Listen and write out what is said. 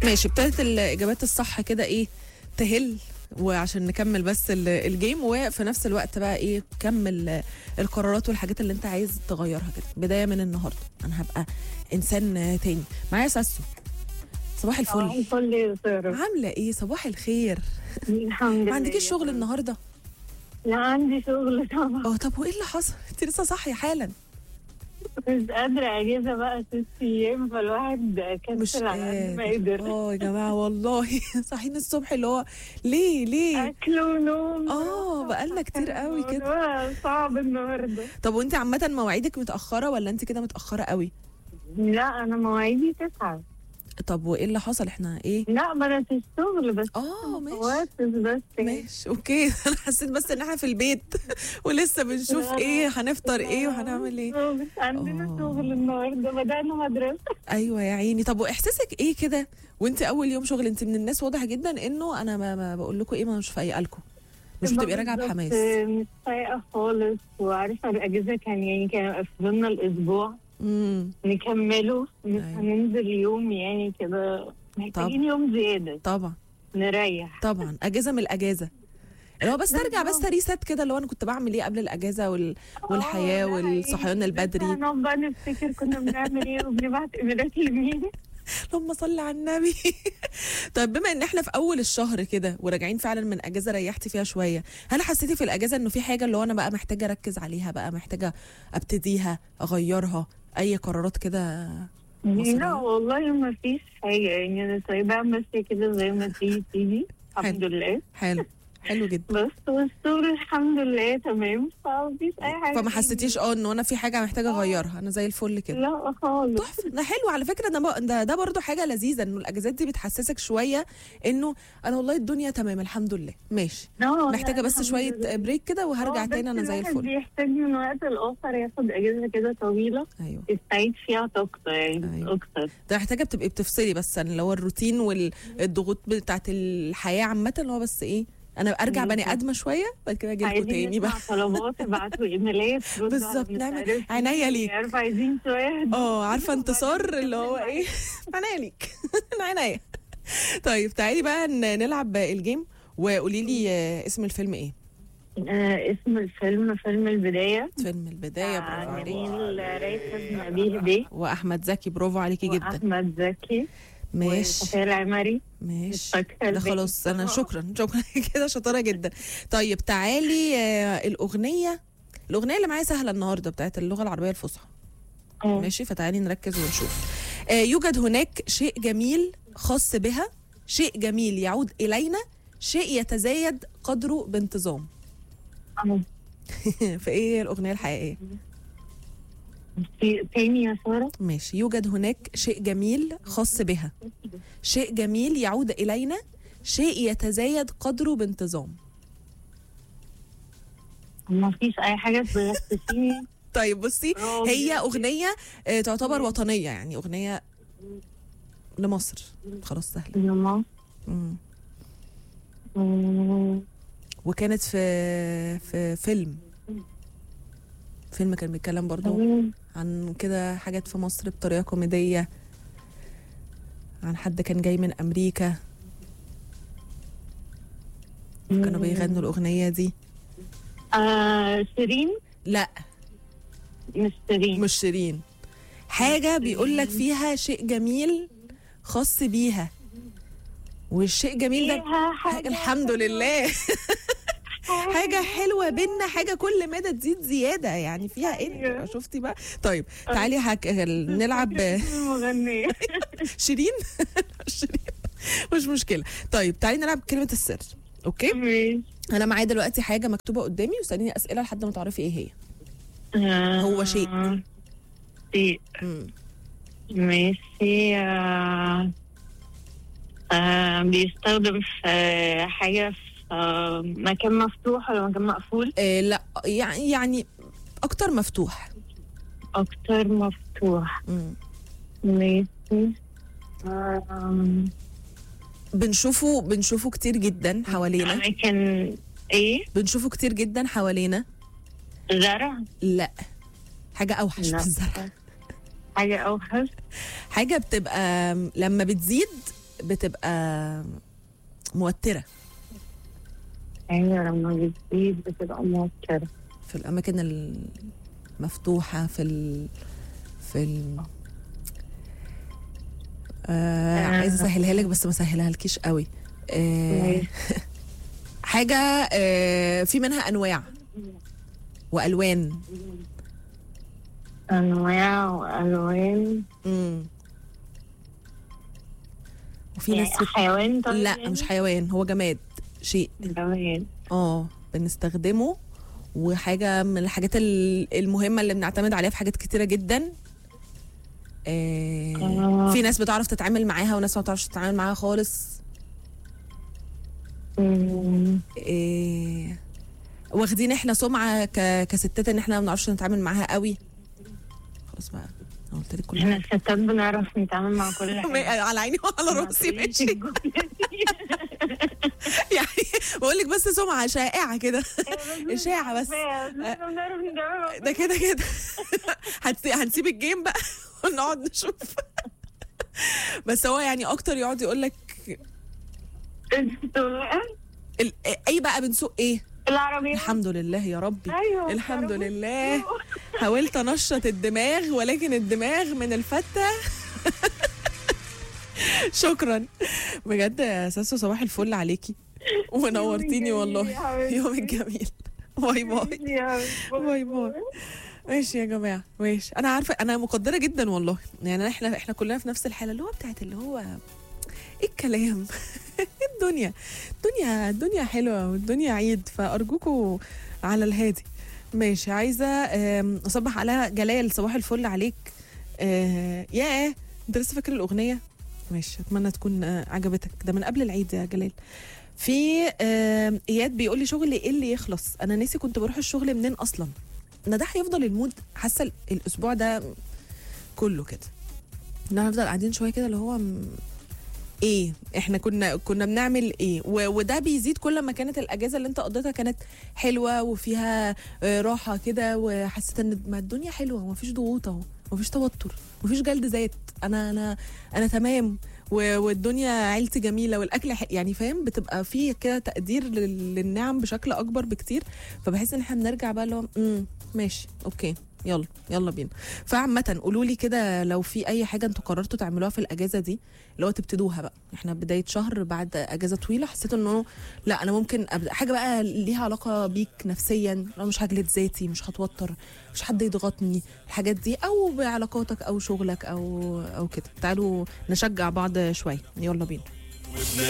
ماشي ابتدت الاجابات الصح كده ايه تهل وعشان نكمل بس ال- الجيم وفي نفس الوقت بقى ايه كمل القرارات والحاجات اللي انت عايز تغيرها كده بدايه من النهارده انا هبقى انسان تاني معايا ساسو صباح الفل الفل يا سارة عامله ايه صباح الخير الحمد لله ما عندكيش شغل النهارده لا عندي شغل طبعا اه طب وايه اللي حصل انت لسه صاحيه حالا مش قادرة أجازة بقى ست أيام فالواحد مش كسل على قد ما قادر قدر اه يا جماعه والله صاحيين الصبح اللي هو ليه ليه أكل ونوم اه بقالنا كتير قوي كده الموضوع صعب النهاردة طب وانت عامه مواعيدك متاخره ولا انت كده متاخره قوي لا أنا مواعيدي تسعة طب وايه اللي حصل احنا ايه لا بدأت الشغل بس اه ماشي وقت بس ماشي اوكي انا حسيت بس ان احنا في البيت ولسه بنشوف لا، ايه هنفطر ايه وهنعمل ايه بس عندنا آه. شغل النهاردة بدأنا مدرسة ايوه يا عيني طب واحساسك ايه كده وانت اول يوم شغل انت من الناس واضح جدا انه انا ما, ما بقول لكم ايه ما مش فايقه لكم مش بتبقي راجعه بالظبط، بحماس مش فايقة خالص وعارفة الأجازة كان يعني كان قفلنا الأسبوع امم نكمله مش أيوة. هننزل يوم يعني كده محتاجين يوم زيادة طبعا نريح طبعا اجازه من الاجازه اللي هو بس ارجع بس ريست كده اللي هو انا كنت بعمل ايه قبل الاجازه وال... والحياه آه، لا، والصحيان يعني البدري هنقعد بقى نفتكر كنا بنعمل ايه وبنبعت ايميلات لمين اللهم صل على النبي طيب بما ان احنا في اول الشهر كده وراجعين فعلا من اجازه ريحتي فيها شويه هل حسيتي في الاجازه انه في حاجه اللي هو انا بقى محتاجه اركز عليها بقى محتاجه ابتديها اغيرها اي قرارات كده مصرية؟ لا والله ما فيش حاجة يعني أنا سايباها ماشية كده زي ما تيجي تيجي الحمد لله حلو حلو جدا بس والشغل الحمد لله تمام فمفيش أي حاجة فما حسيتيش اه انه انا في حاجه محتاجه اغيرها انا زي الفل كده لا خالص تحفه ده حلو على فكره ده ب- ده, ده برضو حاجه لذيذه انه الاجازات دي بتحسسك شويه انه انا والله الدنيا تمام الحمد لله ماشي لا، محتاجه لا، بس الحمد شويه لله. بريك كده وهرجع آه، تاني انا بس زي الواحد الفل بيحتاج من وقت لآخر ياخد أجازة كده طويلة ايوه يستعيد فيها طاقته يعني أيوة. أكتر ده محتاجه بتبقي بتفصلي بس عن اللي هو الروتين والضغوط بتاعت الحياه عامه اللي هو بس ايه انا ارجع بني بالظبط. ادمه شويه بعد كده اجي لكم عايزين تاني بقى نسمع طلبات ابعتوا ايميلات ردوا على بالظبط، مش نعمل عارف عينيا مين، ليك. عارفه عايزين شويه هدوء. اه عارفه انتصار وبعدين اللي هو نكمل ايه عينيا ليك عينيا طيب تعالي بقى ن- نلعب الجيم وقولي لي آه، اسم الفيلم ايه آه اسم الفيلم فيلم البدايه فيلم البدايه برافو بتاع عليكي جميل راتب نبيه بيه واحمد زكي برافو عليكي جدا واحمد زكي ماشي وصفية العمري ماشي فاكرة ده الباقي خلاص انا طبعا. شكرا شكرا كده شطاره جدا طيب تعالي آه، الاغنيه الاغنيه اللي معايا سهله النهارده بتاعت اللغه العربيه الفصحى آه. ماشي فتعالي نركز ونشوف آه، يوجد هناك شيء جميل خاص بها شيء جميل يعود الينا شيء يتزايد قدره بانتظام آه. فايه الاغنيه الحقيقيه في تاني يا ساره ماشي يوجد هناك شيء جميل خاص بها شيء جميل يعود الينا شيء يتزايد قدره بانتظام ما فيش اي حاجه تغسسيني طيب بصي آه، هي اغنيه آه، تعتبر وطنيه يعني اغنيه لمصر خلاص سهله ماما مم. مم. وكانت في في فيلم فيلم كان بيتكلم برضو عن كده حاجات في مصر بطريقه كوميديه عن حد كان جاي من امريكا كانوا بيغنوا الاغنيه دي آه شيرين لا مش شيرين مش شيرين حاجه بيقول لك فيها شيء جميل خاص بيها والشيء جميل ده فيها حاجة الحمد لله حاجة حلوة بينا حاجة كل مدى تزيد زيادة يعني فيها ايه أيوة. شفتي بقى طيب تعالي هك... نلعب المغنيه شيرين شيرين مش مشكلة طيب تعالي نلعب كلمة السر اوكي ماشي. انا معايا دلوقتي حاجة مكتوبة قدامي وسأليني أسئلة لحد ما تعرفي ايه هي آه، هو شيء. شيء مم. ماشي آه، آه، بيستخدم في آه، حاجة في آه، مكان مفتوح ولا مكان مقفول آه لا يعني يعني اكتر مفتوح أكتر مفتوح مم. ماشي آم، بنشوفه بنشوفه كتير جدا حوالينا أماكن إيه بنشوفه كتير جدا حوالينا زرع لا حاجة أوحش لا. من الزرع حاجة أوحش حاجة بتبقى لما بتزيد بتبقى موتره ايوه لما بتزيد بتبقى موترة في الاماكن المفتوحه في ال في ال آه آه. عايزه اسهلها لك بس ما اسهلها لكيش قوي آه ماشي. حاجه آه في منها انواع والوان انواع والوان امم وفي ناس يعني بت... حيوان طيب لا مش حيوان هو جماد شيء جماد اه بنستخدمه وحاجه من الحاجات ال- المهمه اللي بنعتمد عليها في حاجات كتيره جدا آه آه. في ناس بتعرف تتعامل معاها وناس ما بتعرفش تتعامل معاها خالص مم. آه واخدين احنا سمعه ك... كستات ان احنا ما بنعرفش نتعامل معاها قوي خلاص بقى انا قلت لك كل احنا حاجه الستات بنعرف نتعامل مع كل حاجة على عيني وعلى ما راسي تقوليش ماشي الجملة دي. يعني بقول لك بس سمعه شائعه كده إشاعة بس. بس احنا بنعرف نتعامل ده كده كده هنس- هنسيب الجيم بقى ونقعد نشوف بس هو يعني اكتر يقعد يقول لك ال- اي بقى بنسوق ايه العربية الحمد لله يا ربي ايوه الحمد العربية. لله حاولت انشط الدماغ ولكن الدماغ من الفتة شكرا بجد يا ساسو صباح الفل عليكي ونورتيني جميل والله يا حبيبتي. يومك جميل باي باي باي باي ماشي يا جماعه ماشي انا عارفه انا مقدره جدا والله يعني احنا احنا كلنا في نفس الحاله اللي هو بتاعت اللي هو ايه الكلام إيه الدنيا الدنيا الدنيا حلوه والدنيا عيد فارجوكوا على الهادي ماشي عايزه آم، اصبح على جلال صباح الفل عليك آه، ياه انت لسه فاكر الاغنيه ماشي اتمنى تكون آه، عجبتك ده من قبل العيد يا جلال في آم، اياد بيقول لي شغلي ايه اللي يخلص انا ناسي كنت بروح الشغل منين اصلا انا ده هيفضل المود حاسه ال- الاسبوع ده كله كده ان احنا هنفضل قاعدين شويه كده اللي هو م- ايه احنا كنا كنا بنعمل ايه و- وده بيزيد كل ما كانت الاجازه اللي انت قضيتها كانت حلوه وفيها آه، راحه كده وحسيت ان ما الدنيا حلوه ومفيش ضغوط اهو مفيش توتر مفيش جلد ذات انا انا انا تمام و- والدنيا عيلتي جميله والاكل ح- يعني فاهم بتبقى فيه كده تقدير لل- للنعم بشكل اكبر بكتير فبحس ان احنا بنرجع بقى اللي هو امم ماشي اوكي يلا يلا بينا فعامة قولوا لي كده لو في اي حاجه انتوا قررتوا تعملوها في الاجازه دي اللي هو تبتدوها بقى احنا بدايه شهر بعد اجازه طويله حسيت انه لا انا ممكن ابدا حاجه بقى ليها علاقه بيك نفسيا لو مش هجلد ذاتي مش هتوتر مش حد يضغطني الحاجات دي او بعلاقاتك او شغلك او او كده تعالوا نشجع بعض شويه يلا بينا